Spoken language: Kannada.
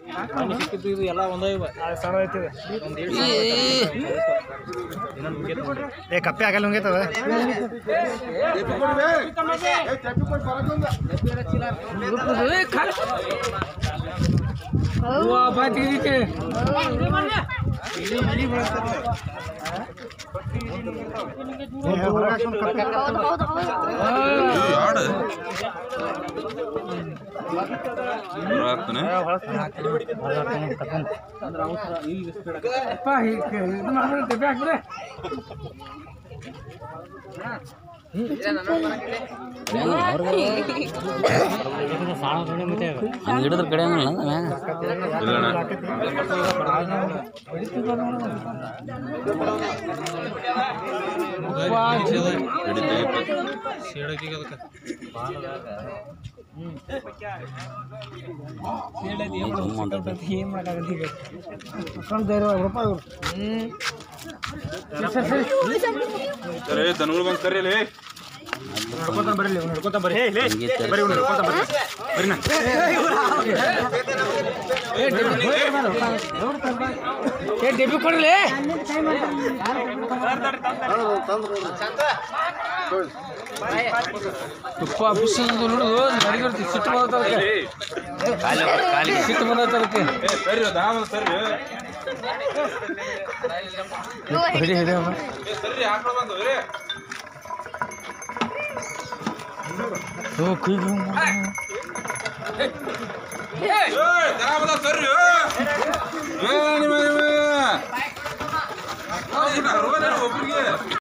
ಅಲ್ಲಿ ಸಿಕ್ಕಿದ್ದು ಇದು ಎಲ್ಲ ಒಂದೇ ಇವ ಸಣ್ಣ ಐತಿದೆ ಒಂದ್ ಏಳು ಇನ್ನೊಂದು ಮುಗಿಯತ್ತೆ. ಏ ಕಪ್ಪೆ ಆಗಲ್ಲ ಹಂಗೈತದ ಆಡು ಬರಾಕ್ತಾನೆ ಅಂದ್ರೆ ಅವಸರ ಈಗ ಸ್ಪೀಡ್ ಹಿಡಿದ್ರ ಕಡೆ ಹಂಗಲ್ಲ ಮ್ಯಾಗ ಇಲ್ಲಣ್ಣ ಹಿಡಿತೆ ಏನ್ ಮಾಡಕ್ಕಾಗಲ್ಲ ಈಗ ಸರಿ ದನಗಳು ಬಂದು ಕರೀಲಿ ನಡ್ಕೊಂತ ಬರ್ರಿ ಇವ್ನು ನಡ್ಕೊಂತ ಬರ್ರಿ ಏ, ಲೇ, ಬರ್ರಿ ಇವ್ನು ನಡ್ಕೊಂತ ಬರ್ರಿ ಬರ್ರಿ ನಾ ಏ ಡೆಬ್ಬಿ ಕೊಡ್ರಿ ತುಪ್ಪ ಬಿಸಿದು ನೋಡುದು ನಡಿಗಿರ್ತಿ ಸಿಟ್ಟು ಬಂದೈತೆ ಅದಕ್ಕೆ ಸಿಟ್ಟು ಬಂದೈತೆ ಅದಕ್ಕೆ ಏ ಸರಿ ದಾಮ ಸರಿ ಹಿಡಿ ಹಿಡಿ ಅಮ್ಮ ಏ ಸರಿ ಆಕಳ ಬಂದವ್ರಿ ಓ ಕುಯ್ ಏ ದನ ಬಂದ ಸರಿ ಏ ನಿಮ್ಮ ನಿಮ್ಮ ಒಬ್ರಿಗೆ